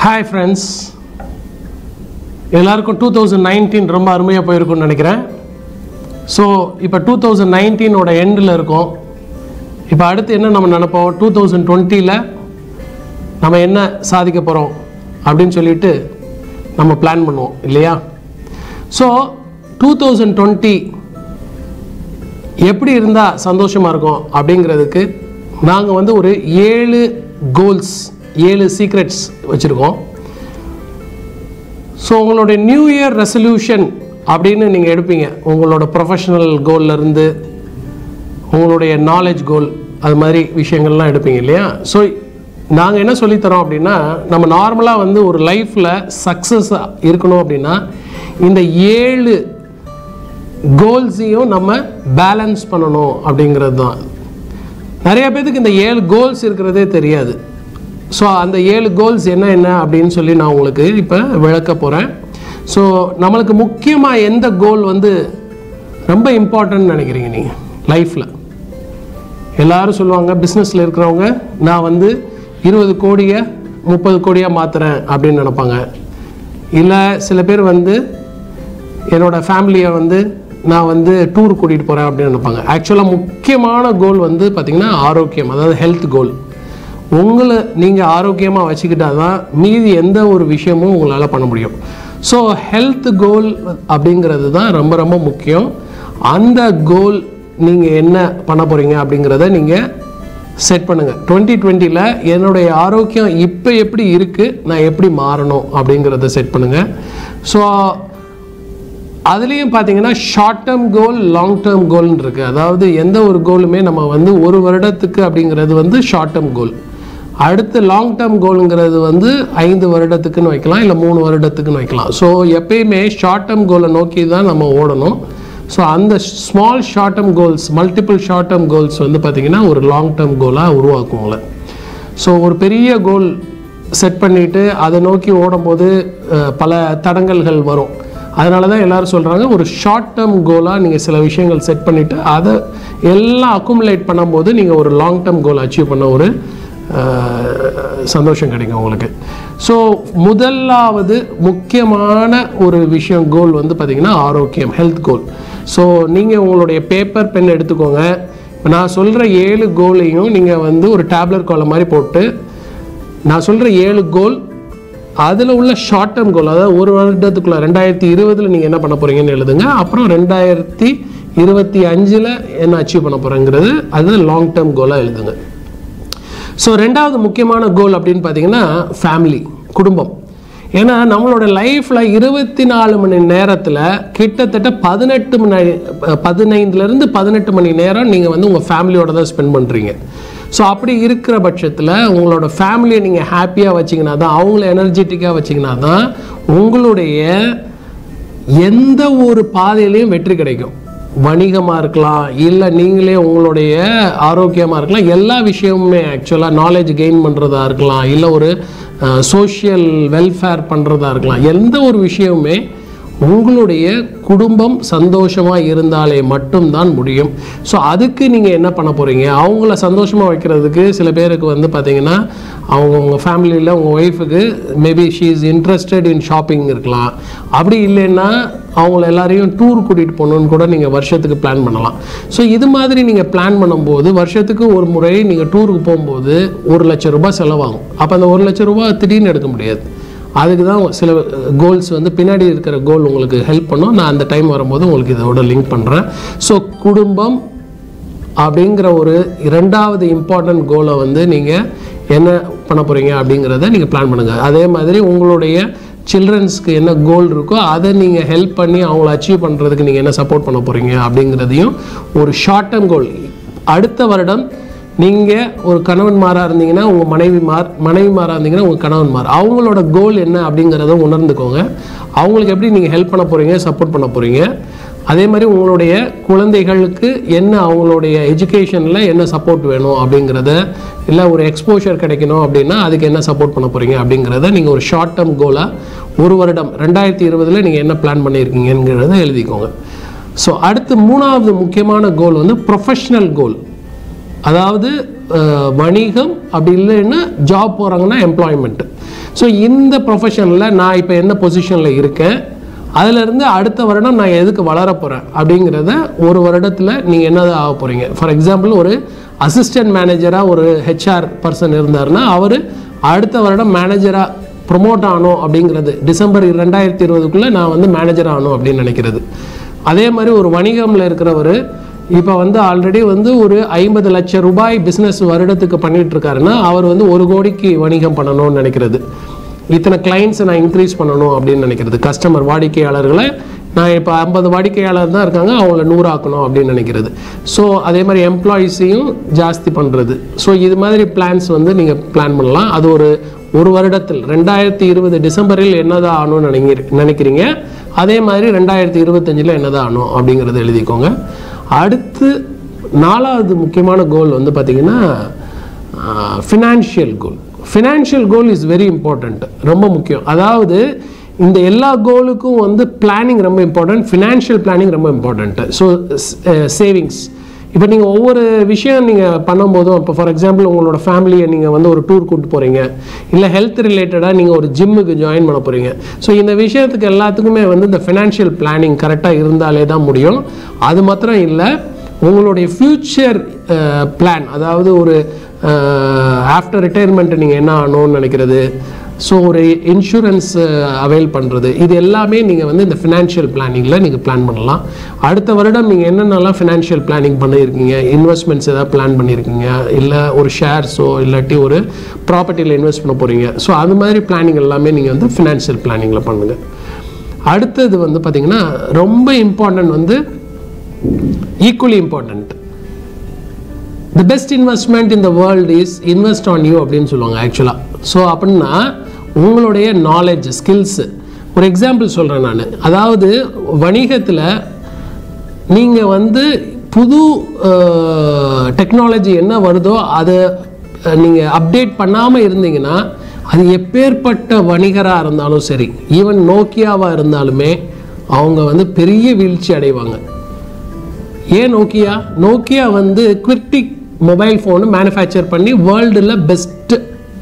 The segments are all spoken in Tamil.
ஹாய் ஃப்ரெண்ட்ஸ் எல்லாருக்கும் டூ தௌசண்ட் நைன்டீன் ரொம்ப அருமையாக போயிருக்கும்னு நினைக்கிறேன் ஸோ இப்போ டூ தௌசண்ட் நைன்டீனோட எண்டில் இருக்கோம் இப்போ அடுத்து என்ன நம்ம நினைப்போம் டூ தௌசண்ட் டுவெண்ட்டியில் நம்ம என்ன சாதிக்க போகிறோம் அப்படின்னு சொல்லிட்டு நம்ம பிளான் பண்ணுவோம் இல்லையா ஸோ டூ தௌசண்ட் டுவெண்ட்டி எப்படி இருந்தால் சந்தோஷமாக இருக்கும் அப்படிங்கிறதுக்கு நாங்கள் வந்து ஒரு ஏழு கோல்ஸ் ஏழு சீக்ரெட்ஸ் வச்சுருக்கோம் ஸோ உங்களுடைய நியூ இயர் ரெசல்யூஷன் அப்படின்னு நீங்கள் எடுப்பீங்க உங்களோட ப்ரொஃபஷனல் கோல்லேருந்து உங்களுடைய நாலேஜ் கோல் அது மாதிரி விஷயங்கள்லாம் எடுப்பீங்க இல்லையா ஸோ நாங்கள் என்ன சொல்லித்தரோம் அப்படின்னா நம்ம நார்மலாக வந்து ஒரு லைஃப்பில் சக்ஸஸ் இருக்கணும் அப்படின்னா இந்த ஏழு கோல்ஸையும் நம்ம பேலன்ஸ் பண்ணணும் அப்படிங்கிறது தான் நிறைய பேத்துக்கு இந்த ஏழு கோல்ஸ் இருக்கிறதே தெரியாது ஸோ அந்த ஏழு கோல்ஸ் என்ன என்ன அப்படின்னு சொல்லி நான் உங்களுக்கு இப்போ விளக்க போகிறேன் ஸோ நம்மளுக்கு முக்கியமாக எந்த கோல் வந்து ரொம்ப இம்பார்ட்டன்ட் நினைக்கிறீங்க நீங்கள் லைஃப்பில் எல்லாரும் சொல்லுவாங்க பிஸ்னஸில் இருக்கிறவங்க நான் வந்து இருபது கோடியை முப்பது கோடியாக மாற்றுறேன் அப்படின்னு நினைப்பாங்க இல்லை சில பேர் வந்து என்னோட ஃபேமிலியை வந்து நான் வந்து டூர் கூட்டிகிட்டு போகிறேன் அப்படின்னு நினைப்பாங்க ஆக்சுவலாக முக்கியமான கோல் வந்து பார்த்திங்கன்னா ஆரோக்கியம் அதாவது ஹெல்த் கோல் உங்களை நீங்கள் ஆரோக்கியமாக வச்சுக்கிட்டா தான் மீதி எந்த ஒரு விஷயமும் உங்களால் பண்ண முடியும் ஸோ ஹெல்த் கோல் அப்படிங்கிறது தான் ரொம்ப ரொம்ப முக்கியம் அந்த கோல் நீங்கள் என்ன பண்ண போகிறீங்க அப்படிங்கிறத நீங்கள் செட் பண்ணுங்கள் டுவெண்ட்டி டுவெண்ட்டியில் என்னுடைய ஆரோக்கியம் இப்போ எப்படி இருக்குது நான் எப்படி மாறணும் அப்படிங்கிறத செட் பண்ணுங்கள் ஸோ அதுலேயும் பார்த்தீங்கன்னா short term goal long term கோல்னு இருக்குது அதாவது எந்த ஒரு கோலுமே நம்ம வந்து ஒரு வருடத்துக்கு அப்படிங்கிறது வந்து ஷார்ட் டேர்ம் கோல் அடுத்து லாங் டேர்ம் கோலுங்கிறது வந்து ஐந்து வருடத்துக்குன்னு வைக்கலாம் இல்லை மூணு வருடத்துக்குன்னு வைக்கலாம் ஸோ எப்பயுமே ஷார்ட் டேர்ம் கோலை நோக்கி தான் நம்ம ஓடணும் ஸோ அந்த small short term goals multiple short term goals வந்து பார்த்திங்கன்னா ஒரு லாங் டேர்ம் கோலாக உருவாக்கும் உங்களை ஸோ ஒரு பெரிய கோல் செட் பண்ணிவிட்டு அதை நோக்கி ஓடும்போது அஹ், பல தடங்கல்கள் வரும் அதனால தான் எல்லாரும் சொல்கிறாங்க ஒரு ஷார்ட் டேர்ம் கோலாக நீங்கள் சில விஷயங்கள் செட் பண்ணிவிட்டு அதை எல்லாம் அக்குமுலேட் பண்ணும்போது நீங்கள் ஒரு லாங் டேர்ம் கோல் அச்சீவ் பண்ண ஒரு அஹ், சந்தோஷம் கிடைக்கும் உங்களுக்கு ஸோ முதலாவது முக்கியமான ஒரு விஷயம் கோல் வந்து பார்த்திங்கன்னா ஆரோக்கியம் ஹெல்த் கோல் ஸோ நீங்கள் உங்களுடைய பேப்பர் பென் எடுத்துக்கோங்க இப்போ நான் சொல்கிற ஏழு கோலையும் நீங்கள் வந்து ஒரு டேப்லெட் கோலை மாதிரி போட்டு நான் சொல்கிற ஏழு கோல் அதில் உள்ள ஷார்ட் டேர்ம் கோல் அதாவது ஒரு வருடத்துக்குள்ள ரெண்டாயிரத்தி இருபதில் நீங்கள் என்ன பண்ண போகிறீங்கன்னு எழுதுங்க அப்புறம் ரெண்டாயிரத்தி இருபத்தி அஞ்சில் என்ன அச்சீவ் பண்ண போகிறேங்கிறது அது லாங் டேர்ம் கோலாக எழுதுங்க ஸோ ரெண்டாவது முக்கியமான கோல் அப்படின்னு பார்த்தீங்கன்னா ஃபேமிலி குடும்பம் ஏன்னா நம்மளோட லைஃப்பில் இருபத்தி நாலு மணி நேரத்தில் கிட்டத்தட்ட பதினெட்டு மணி பதினைந்துலேருந்து பதினெட்டு மணி நேரம் நீங்கள் வந்து உங்கள் ஃபேமிலியோட தான் ஸ்பெண்ட் பண்ணுறீங்க ஸோ அப்படி இருக்கிற பட்சத்தில் உங்களோட ஃபேமிலியை நீங்கள் ஹாப்பியாக வச்சிங்கன்னா தான் அவங்கள எனர்ஜெட்டிக்காக வச்சிங்கன்னா தான் உங்களுடைய எந்த ஒரு பாதையிலையும் வெற்றி கிடைக்கும் வணிகமாக இருக்கலாம் இல்லை நீங்களே உங்களுடைய ஆரோக்கியமாக இருக்கலாம் எல்லா விஷயமுமே ஆக்சுவலாக நாலேஜ் கெயின் பண்ணுறதா இருக்கலாம் இல்லை ஒரு சோஷியல் வெல்ஃபேர் பண்ணுறதா இருக்கலாம் எந்த ஒரு விஷயமுமே உங்களுடைய குடும்பம் சந்தோஷமாக இருந்தாலே மட்டும்தான் முடியும் ஸோ அதுக்கு நீங்கள் என்ன பண்ண போகிறீங்க அவங்கள சந்தோஷமாக வைக்கிறதுக்கு சில பேருக்கு வந்து பார்த்தீங்கன்னா அவங்க உங்கள் ஃபேமிலியில் உங்கள் ஒய்ஃபுக்கு maybe she is interested in shopping இருக்கலாம் அப்படி இல்லைன்னா அவங்கள எல்லாரையும் டூர் கூட்டிகிட்டு போகணுன்னு கூட நீங்கள் வருஷத்துக்கு பிளான் பண்ணலாம் ஸோ இது மாதிரி நீங்கள் பிளான் பண்ணும்போது வருஷத்துக்கு ஒரு முறை நீங்கள் டூருக்கு போகும்போது ஒரு லட்சம் ரூபாய் செலவாகும் அப்போ அந்த ஒரு லட்சம் ரூபாய் திடீர்னு எடுக்க முடியாது அதுக்கு தான் சில கோல்ஸ் வந்து பின்னாடி இருக்கிற கோல் உங்களுக்கு ஹெல்ப் பண்ணும் நான் அந்த டைம் வரும்போது உங்களுக்கு இதோட லிங்க் பண்ணுறேன் ஸோ குடும்பம் அப்படிங்கிற ஒரு இரண்டாவது இம்பார்ட்டன்ட் கோலை வந்து நீங்கள் என்ன பண்ண போகிறீங்க அப்படிங்கிறத நீங்கள் பிளான் பண்ணுங்கள் அதே மாதிரி உங்களுடைய சில்ட்ரன்ஸ்க்கு என்ன கோல் இருக்கோ அதை நீங்கள் ஹெல்ப் பண்ணி அவங்கள அச்சீவ் பண்ணுறதுக்கு நீங்கள் என்ன சப்போர்ட் பண்ண போகிறீங்க அப்படிங்கிறதையும் ஒரு ஷார்ட் டேர்ம் கோல் அடுத்த வருடம் நீங்கள் ஒரு கணவன் மாறாக இருந்தீங்கன்னா உங்கள் மனைவி மார் மனைவி மாறாக இருந்தீங்கன்னா உங்கள் கணவன் மார் அவங்களோட கோல் என்ன அப்படிங்கிறத உணர்ந்துக்கோங்க அவங்களுக்கு எப்படி நீங்கள் ஹெல்ப் பண்ண போகிறீங்க சப்போர்ட் பண்ண போகிறீங்க அதே மாதிரி உங்களுடைய குழந்தைகளுக்கு என்ன அவங்களுடைய எஜுகேஷனில் என்ன சப்போர்ட் வேணும் அப்படிங்கிறத இல்லை ஒரு எக்ஸ்போஷர் கிடைக்கணும் அப்படின்னா அதுக்கு என்ன சப்போர்ட் பண்ண போகிறீங்க அப்படிங்கிறத நீங்கள் ஒரு ஷார்ட் டேர்ம் கோலாக ஒரு வருடம் ரெண்டாயிரத்தி இருபதில் நீங்கள் என்ன பிளான் பண்ணியிருக்கீங்கிறத எழுதிக்கோங்க ஸோ அடுத்து மூணாவது முக்கியமான கோல் வந்து ப்ரொஃபஷ்னல் கோல் அதாவது அஹ், வணிகம் அப்படி இல்லைன்னா ஜாப் போகிறாங்கன்னா எம்ப்ளாய்மெண்ட்டு ஸோ இந்த ப்ரொஃபஷனில் நான் இப்போ என்ன பொசிஷனில் இருக்கேன் அதிலிருந்து அடுத்த வருடம் நான் எதுக்கு வளர போகிறேன் அப்படிங்கிறத ஒரு வருடத்தில் நீங்கள் என்னதான் ஆக போகிறீங்க ஃபார் எக்ஸாம்பிள் ஒரு அசிஸ்டன்ட் மேனேஜராக ஒரு ஹெச்ஆர் பர்சன் இருந்தாருன்னா அவர் அடுத்த வருடம் மேனேஜராக ப்ரொமோட் ஆகணும் அப்படிங்கிறது டிசம்பர் ரெண்டாயிரத்தி இருபதுக்குள்ளே நான் வந்து மேனேஜர் ஆகணும் அப்படின்னு நினைக்கிறது அதே மாதிரி ஒரு வணிகமில் இருக்கிறவர் இப்போ வந்து ஆல்ரெடி வந்து ஒரு ஐம்பது லட்சம் ரூபாய் பிஸ்னஸ் வருடத்துக்கு பண்ணிட்டு இருக்காருன்னா அவர் வந்து ஒரு கோடிக்கு வணிகம் பண்ணணும்னு நினைக்கிறது இத்தனை கிளைண்ட்ஸை நான் இன்க்ரீஸ் பண்ணணும் அப்படின்னு நினைக்கிறது கஸ்டமர் வாடிக்கையாளர்களை நான் இப்போ ஐம்பது வாடிக்கையாளர் தான் இருக்காங்க அவங்கள நூறாக்கணும் அப்படின்னு நினைக்கிறது ஸோ அதே மாதிரி எம்ப்ளாயீஸையும் ஜாஸ்தி பண்ணுறது ஸோ இது மாதிரி பிளான்ஸ் வந்து நீங்கள் பிளான் பண்ணலாம் அது ஒரு ஒரு வருடத்தில் ரெண்டாயிரத்தி இருபது டிசம்பரில் என்னதான் ஆகணும்னு நினைங்க நினைக்கிறீங்க அதே மாதிரி ரெண்டாயிரத்தி இருபத்தஞ்சில் என்னதான் ஆகணும் அப்படிங்கிறத எழுதிக்கோங்க அடுத்து நாலாவது முக்கியமான கோல் வந்து பார்த்திங்கன்னா financial goal financial goal is very important ரொம்ப முக்கியம் அதாவது இந்த எல்லா கோலுக்கும் வந்து பிளானிங் ரொம்ப இம்பார்ட்டன்ட் ஃபினான்ஷியல் பிளானிங் ரொம்ப இம்பார்ட்டண்ட்டு ஸோ சேவிங்ஸ் இப்போ நீங்கள் ஒவ்வொரு விஷயம் நீங்கள் பண்ணும்போதும் இப்போ ஃபார் எக்ஸாம்பிள் உங்களோட ஃபேமிலியை நீங்கள் வந்து ஒரு டூர் கூட்டு போகிறீங்க இல்லை ஹெல்த் ரிலேட்டடாக நீங்கள் ஒரு ஜிம்முக்கு ஜாயின் பண்ண போகிறீங்க ஸோ இந்த விஷயத்துக்கு எல்லாத்துக்குமே வந்து இந்த ஃபினான்ஷியல் பிளானிங் கரெக்டாக இருந்தாலே தான் முடியும் அது மாத்திரம் இல்லை உங்களுடைய ஃப்யூச்சர் பிளான் அதாவது ஒரு ஆஃப்டர் ரிட்டையர்மெண்ட் நீங்கள் என்ன ஆகணும்னு நினைக்கிறது ஸோ ஒரு இன்சூரன்ஸ் அவைல் பண்ணுறது இது எல்லாமே நீங்கள் வந்து இந்த ஃபினான்ஷியல் பிளானிங்கில் நீங்கள் பிளான் பண்ணலாம் அடுத்த வருடம் நீங்கள் என்னென்னலாம் ஃபினான்ஷியல் பிளானிங் பண்ணியிருக்கீங்க இன்வெஸ்ட்மெண்ட்ஸ் ஏதாவது பிளான் பண்ணியிருக்கீங்க இல்லை ஒரு ஷேர்ஸோ இல்லாட்டி ஒரு ப்ராப்பர்ட்டியில் இன்வெஸ்ட் பண்ண போகிறீங்க ஸோ அது மாதிரி பிளானிங் எல்லாமே நீங்கள் வந்து ஃபினான்ஷியல் பிளானிங்கில் பண்ணுங்கள் அடுத்தது வந்து பார்த்திங்கன்னா ரொம்ப இம்பார்ட்டன்ட் வந்து equally important the best investment in the world is invest on you அப்படின்னு சொல்லுவாங்க ஆக்சுவலாக ஸோ அப்படின்னா உங்களுடைய நாலேஜ் ஸ்கில்ஸு ஒரு எக்ஸாம்பிள் சொல்கிறேன் நான் அதாவது வணிகத்தில் நீங்கள் வந்து புது டெக்னாலஜி என்ன வருதோ அதை நீங்கள் அப்டேட் பண்ணாமல் இருந்தீங்கன்னா அது எப்பேற்பட்ட வணிகராக இருந்தாலும் சரி ஈவன் நோக்கியாவாக இருந்தாலுமே அவங்க வந்து பெரிய வீழ்ச்சி அடைவாங்க ஏன் நோக்கியா நோக்கியா வந்து குவிக்டிக் மொபைல் ஃபோனு மேனுஃபேக்சர் பண்ணி வேர்ல்டில் பெஸ்ட்டு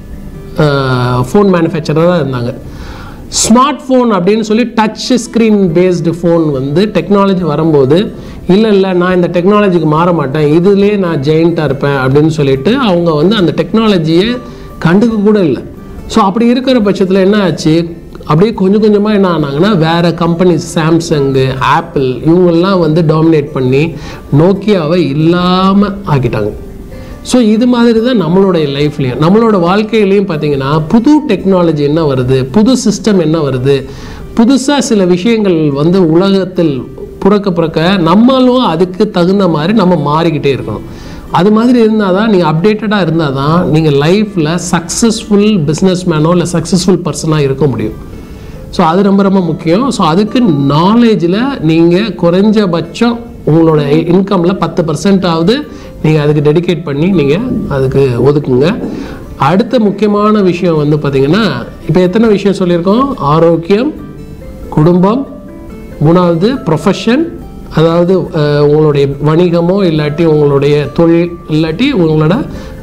ஃபோன் மேனுஃபேக்சராக இருந்தாங்க ஸ்மார்ட் ஃபோன் அப்படின்னு சொல்லி டச் ஸ்க்ரீன் பேஸ்டு ஃபோன் வந்து டெக்னாலஜி வரும்போது இல்லை இல்லை நான் இந்த டெக்னாலஜிக்கு மாற மாட்டேன் இதுலேயே நான் ஜெயிண்ட்டாக இருப்பேன் அப்படின்னு சொல்லிட்டு அவங்க வந்து அந்த டெக்னாலஜியை கண்டுக்க கூட இல்லை ஸோ அப்படி இருக்கிற பட்சத்தில் என்ன ஆச்சு அப்படியே கொஞ்சம் கொஞ்சமாக என்ன ஆனாங்கன்னா வேறு கம்பெனிஸ் சாம்சங்கு ஆப்பிள் இவங்கெல்லாம் வந்து டாமினேட் பண்ணி நோக்கியாவை இல்லாமல் ஆக்கிட்டாங்க ஸோ இது மாதிரி தான் நம்மளுடைய லைஃப்லையும் நம்மளோட வாழ்க்கையிலையும் பார்த்தீங்கன்னா புது டெக்னாலஜி என்ன வருது புது சிஸ்டம் என்ன வருது புதுசாக சில விஷயங்கள் வந்து உலகத்தில் புறக்க புறக்க நம்மளும் அதுக்கு தகுந்த மாதிரி நம்ம மாறிக்கிட்டே இருக்கணும் அது மாதிரி இருந்தால் தான் நீங்கள் அப்டேட்டடாக இருந்தால் தான் நீங்கள் லைஃப்பில் சக்ஸஸ்ஃபுல் பிஸ்னஸ் மேனோ இல்லை சக்ஸஸ்ஃபுல் பர்சனாக இருக்க முடியும் ஸோ அது ரொம்ப ரொம்ப முக்கியம் ஸோ அதுக்கு நாலேஜில் நீங்கள் குறைஞ்சபட்சம் உங்களோட இன்கமில் பத்து பர்சன்டாவது நீங்கள் அதுக்கு டெடிகேட் பண்ணி நீங்கள் அதுக்கு ஒதுக்குங்க அடுத்த முக்கியமான விஷயம் வந்து பார்த்திங்கன்னா இப்போ எத்தனை விஷயம் சொல்லியிருக்கோம் ஆரோக்கியம் குடும்பம் மூணாவது ப்ரொஃபஷன் அதாவது அஹ், உங்களுடைய வணிகமோ இல்லாட்டி உங்களுடைய தொழில் இல்லாட்டி உங்களோட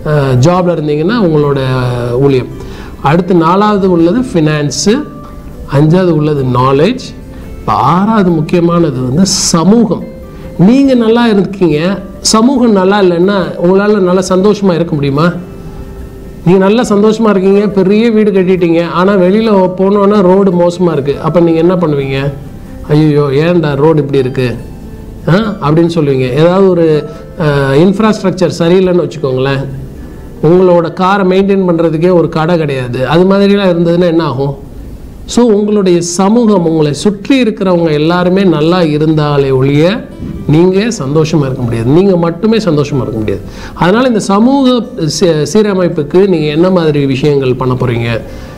ஜாப்ல இருந்தீங்கன்னா உங்களோட ஊழியம் அடுத்து நாலாவது உள்ளது ஃபினான்ஸு அஞ்சாவது உள்ளது நாலேஜ் இப்போ ஆறாவது முக்கியமானது வந்து சமூகம் நீங்கள் நல்லா இருக்கீங்க சமூகம் நல்லா இல்லைன்னா உங்களால் நல்லா சந்தோஷமாக இருக்க முடியுமா நீங்கள் நல்லா சந்தோஷமாக இருக்கீங்க பெரிய வீடு கட்டிட்டீங்க ஆனால் வெளியில் போனோன்னா ரோடு மோசமாக இருக்குது அப்போ நீங்கள் என்ன பண்ணுவீங்க ஐயோ ஏன்டா ரோடு இப்படி இருக்குது ஆ அப்படின்னு சொல்லுவீங்க ஏதாவது ஒரு இன்ஃப்ராஸ்ட்ரக்சர் சரியில்லைன்னு வச்சுக்கோங்களேன் உங்களோட காரை மெயின்டைன் பண்ணுறதுக்கே ஒரு கடை கிடையாது அது மாதிரிலாம் இருந்ததுன்னா என்ன ஆகும் ஸோ உங்களுடைய சமூகம் உங்களை சுற்றி இருக்கிறவங்க எல்லாருமே நல்லா இருந்தாலே ஒழிய நீங்கள் சந்தோஷமாக இருக்க முடியாது நீங்கள் மட்டுமே சந்தோஷமாக இருக்க முடியாது அதனால் இந்த சமூக சீ- சீரமைப்புக்கு நீங்கள் என்ன மாதிரி விஷயங்கள் பண்ண போகிறீங்க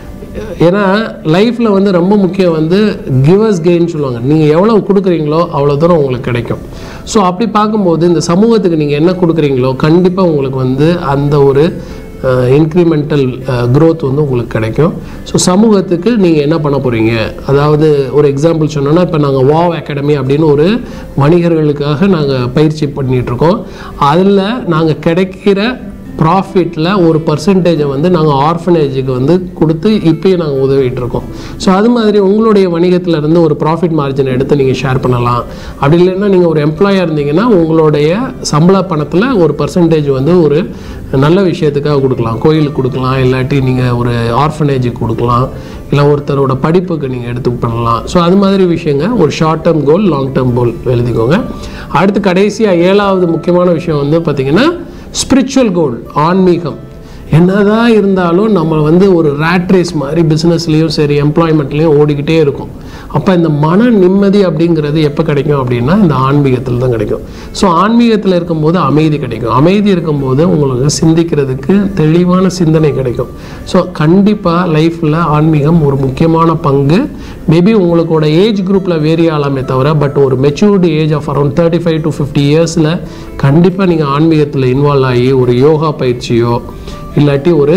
ஏன்னா லைஃப்பில் வந்து ரொம்ப முக்கியம் வந்து கிவர்ஸ் கெயின் சொல்லுவாங்க நீங்கள் எவ்வளோ கொடுக்குறீங்களோ அவ்வளோ தூரம் உங்களுக்கு கிடைக்கும் ஸோ அப்படி பார்க்கும்போது இந்த சமூகத்துக்கு நீங்கள் என்ன கொடுக்குறீங்களோ கண்டிப்பாக உங்களுக்கு வந்து அந்த ஒரு இன்க்ரிமெண்டல் growth வந்து உங்களுக்கு கிடைக்கும் ஸோ சமூகத்துக்கு நீங்கள் என்ன பண்ண போகிறீங்க அதாவது ஒரு எக்ஸாம்பிள் சொன்னோன்னா இப்போ நாங்கள் வாவ் அகாடமி அப்படின்னு ஒரு வணிகர்களுக்காக நாங்கள் பயிற்சி பண்ணிகிட்ருக்கோம் அதில் நாங்கள் கிடைக்கிற ப்ராஃபிட்டில் ஒரு பர்சன்டேஜை வந்து நாங்கள் ஆர்ஃபனேஜுக்கு வந்து கொடுத்து இப்பயும் நாங்கள் உதவிட்டு இருக்கோம் ஸோ அது மாதிரி உங்களுடைய வணிகத்துல இருந்து ஒரு ப்ராஃபிட் மார்ஜின் எடுத்து நீங்கள் ஷேர் பண்ணலாம் அப்படி இல்லைன்னா நீங்கள் ஒரு எம்ப்ளாயாக இருந்தீங்கன்னா உங்களுடைய சம்பள பணத்தில் ஒரு பர்சன்டேஜ் வந்து ஒரு நல்ல விஷயத்துக்காக கொடுக்கலாம் கோயிலுக்கு கொடுக்கலாம் இல்லாட்டி நீங்கள் ஒரு ஆர்ஃபனேஜுக்கு கொடுக்கலாம் இல்லை ஒருத்தரோட படிப்புக்கு நீங்கள் எடுத்து பண்ணலாம் ஸோ அது மாதிரி விஷயங்க ஒரு short term goal long term goal எழுதிக்கோங்க அடுத்து கடைசியாக ஏழாவது முக்கியமான விஷயம் வந்து பார்த்திங்கன்னா ஸ்பிரிச்சுவல் கோல் ஆன்மீகம் என்னதான் இருந்தாலும் நம்ம வந்து ஒரு ரேட் ரேஸ் மாதிரி பிஸ்னஸ்லேயும் சரி எம்ப்ளாய்மெண்ட்லேயும் ஓடிக்கிட்டே இருக்கும் அப்போ இந்த மன நிம்மதி அப்படிங்கிறது எப்போ கிடைக்கும் அப்படின்னா இந்த ஆன்மீகத்தில் தான் கிடைக்கும் ஸோ ஆன்மீகத்தில் இருக்கும்போது அமைதி கிடைக்கும் அமைதி இருக்கும்போது உங்களுக்கு சிந்திக்கிறதுக்கு தெளிவான சிந்தனை கிடைக்கும் ஸோ கண்டிப்பாக லைஃப்பில் ஆன்மீகம் ஒரு முக்கியமான பங்கு மேபி உங்களுக்கோட ஏஜ் குரூப்பில் வேரி ஆகலாமே தவிர பட் ஒரு matured age of around thirty five to fifty இயர்ஸில் கண்டிப்பாக நீங்கள் ஆன்மீகத்தில் இன்வால்வ் ஆகி ஒரு யோகா பயிற்சியோ இல்லாட்டி ஒரு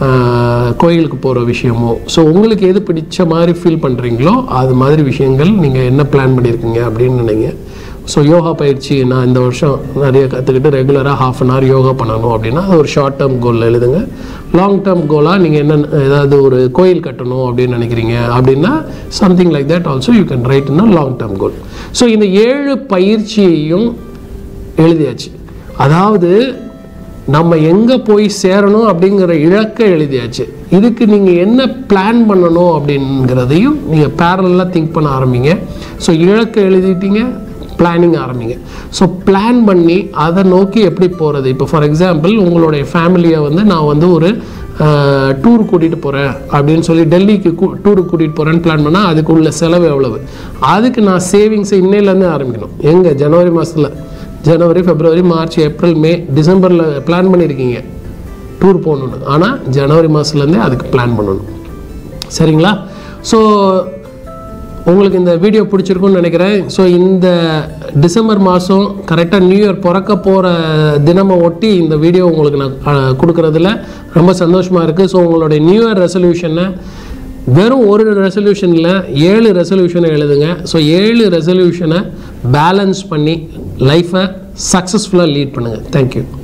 ஆஹ், கோயிலுக்கு போகிற விஷயமோ ஸோ உங்களுக்கு எது பிடிச்ச மாதிரி ஃபீல் பண்ணுறீங்களோ அது மாதிரி விஷயங்கள் நீங்கள் என்ன பிளான் பண்ணியிருக்கீங்க அப்படின்னு நினைங்க ஸோ யோகா பயிற்சி நான் இந்த வருஷம் நிறைய கற்றுக்கிட்டு ரெகுலராக ஹாஃப் அன் ஹவர் யோகா பண்ணணும் அப்படின்னா அது ஒரு ஷார்ட் டேர்ம் கோல் எழுதுங்க லாங் டேர்ம் கோலாக நீங்கள் என்ன ஏதாவது ஒரு கோயில் கட்டணும் அப்படின்னு நினைக்கிறீங்க அப்படின்னா something like that also you can write in long term goal so இந்த ஏழு பயிற்சியையும் எழுதியாச்சு அதாவது நம்ம எங்கே போய் சேரணும் அப்படிங்கிற இலக்கை எழுதியாச்சு இதுக்கு நீங்கள் என்ன பிளான் பண்ணணும் அப்படிங்கிறதையும் நீங்கள் பேரலாக திங்க் பண்ண ஆரம்பிங்க ஸோ இலக்கை எழுதிட்டீங்க பிளானிங் ஆரம்பிங்க ஸோ பிளான் பண்ணி அதை நோக்கி எப்படி போகிறது இப்போ ஃபார் எக்ஸாம்பிள் உங்களுடைய ஃபேமிலியை வந்து நான் வந்து ஒரு டூர் கூட்டிகிட்டு போகிறேன் அப்படின்னு சொல்லி டெல்லிக்கு டூருக்கு கூட்டிகிட்டு போகிறேன்னு பிளான் பண்ணால் அதுக்கு உள்ள செலவு எவ்வளவு அதுக்கு நான் சேவிங்ஸை இன்னையிலேருந்து ஆரம்பிக்கணும் எங்கே ஜனவரி மாதத்தில் ஜனவரி பிப்ரவரி மார்ச் ஏப்ரல் மே டிசம்பரில் பிளான் பண்ணியிருக்கீங்க டூர் போகணுன்னு ஆனால் ஜனவரி மாதத்துலேருந்தே அதுக்கு பிளான் பண்ணணும் சரிங்களா ஸோ உங்களுக்கு இந்த வீடியோ பிடிச்சிருக்கும்னு நினைக்கிறேன் ஸோ இந்த டிசம்பர் மாதம் கரெக்டாக நியூ இயர் பிறக்க போகிற தினமை ஒட்டி இந்த வீடியோ உங்களுக்கு நான் அஹ், கொடுக்கறதுல ரொம்ப சந்தோஷமாக இருக்குது ஸோ உங்களுடைய நியூ இயர் ரெசல்யூஷனை வெறும் ஒரு ரெசல்யூஷனில் ஏழு ரெசல்யூஷனை எழுதுங்க ஸோ ஏழு ரெசல்யூஷனை பேலன்ஸ் பண்ணி லைஃப்பை சக்ஸஸ்ஃபுல்லாக லீட் பண்ணுங்கள் தேங்க்யூ